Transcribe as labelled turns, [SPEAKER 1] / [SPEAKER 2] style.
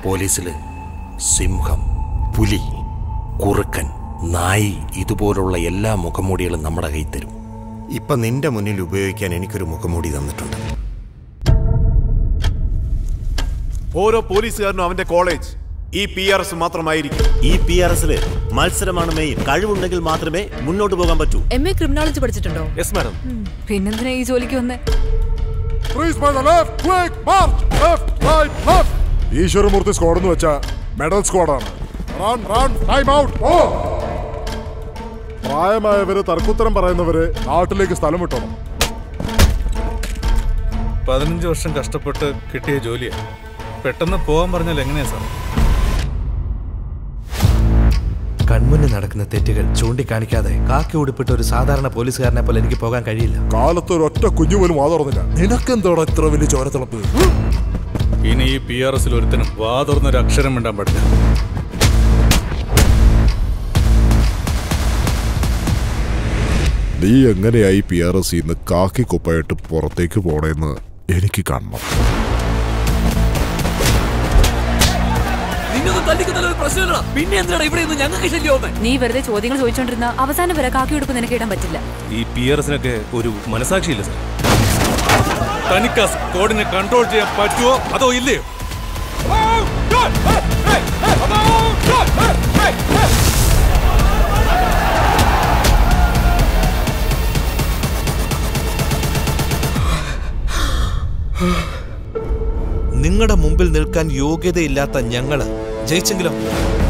[SPEAKER 1] പോലീസിൽ സിംഹം പുലി കുറുക്കൻ നായി ഇതുപോലുള്ള എല്ലാ മുഖംമൂടികളും നമ്മുടെ കയ്യിൽ തരും ഇപ്പം നിന്റെ മുന്നിൽ ഉപയോഗിക്കാൻ എനിക്കൊരു മുഖംമൂടി തന്നിട്ടുണ്ട്
[SPEAKER 2] ഓരോ പോലീസുകാരനും അവന്റെ കോളേജ് ഈ പി ആർ എസ് മാത്രമായിരിക്കും
[SPEAKER 3] ഈ പി ആർ എസില് മത്സരമാണ് മെയിൻ കഴിവുണ്ടെങ്കിൽ മാത്രമേ മുന്നോട്ട് പോകാൻ പറ്റൂ
[SPEAKER 4] എം എ ക്രിമിനോളജി പഠിച്ചിട്ടുണ്ടോ
[SPEAKER 2] യെസ് മാഡം
[SPEAKER 4] പിന്നെന്തിനാ ഈ ജോലിക്ക് വന്നേ
[SPEAKER 5] ഈശ്വരമൂർത്തി സ്ക്വാഡ് എന്ന് വെച്ചാ മെഡൽ സ്ക്വാഡാണ് റൺ റൺ ടൈം ഔട്ട് ഓ പ്രായമായവര് തർക്കുത്തരം പറയുന്നവര് നാട്ടിലേക്ക് സ്ഥലം വിട്ടണം
[SPEAKER 6] പതിനഞ്ച് വർഷം കഷ്ടപ്പെട്ട് കിട്ടിയ ജോലിയാണ് പെട്ടെന്ന് പോകാൻ പറഞ്ഞാൽ എങ്ങനെയാ സാർ
[SPEAKER 7] കൺമുന്നിൽ നടക്കുന്ന തെറ്റുകൾ ചൂണ്ടിക്കാണിക്കാതെ കാക്കി ഉടുപ്പിട്ട ഒരു സാധാരണ പോലീസുകാരനെ പോലെ എനിക്ക് പോകാൻ കഴിയില്ല
[SPEAKER 5] കാലത്ത് ഒരൊറ്റ കുഞ്ഞു പോലും വാ തുറന്നില്ല നിനക്കെന്തോടാ ഇത്ര വലിയ ചോരത്തിളപ്പ്
[SPEAKER 6] ഇനി ഈ പി ആർ എസിൽ ഒരുത്തനും വാ തുറന്നൊരു അക്ഷരം മിണ്ടാൻ പാടില്ല
[SPEAKER 5] നീ എങ്ങനെയായി പി ആർ എസ് ഇന്ന് കാക്കി കുപ്പയിട്ട് പുറത്തേക്ക് പോണേന്ന് എനിക്ക് കാണണം
[SPEAKER 4] നീ വെറുതെ ചോദ്യങ്ങൾ ചോദിച്ചോണ്ടിരുന്ന അവസാനം വരെ കാക്കി ഉടുപ്പ് നിനക്ക് ഇടാൻ പറ്റില്ല
[SPEAKER 6] ഈ പി ആർ എസിനൊക്കെ ഒരു മനസാക്ഷിയില്ല സാർ തനിക്ക് ആ സ്ക്വാഡിനെ കൺട്രോൾ ചെയ്യാൻ പറ്റുമോ അതോ ഇല്ലയോ
[SPEAKER 7] നിങ്ങളുടെ മുമ്പിൽ നിൽക്കാൻ യോഗ്യതയില്ലാത്ത ഞങ്ങള് ജയിച്ചെങ്കിലോ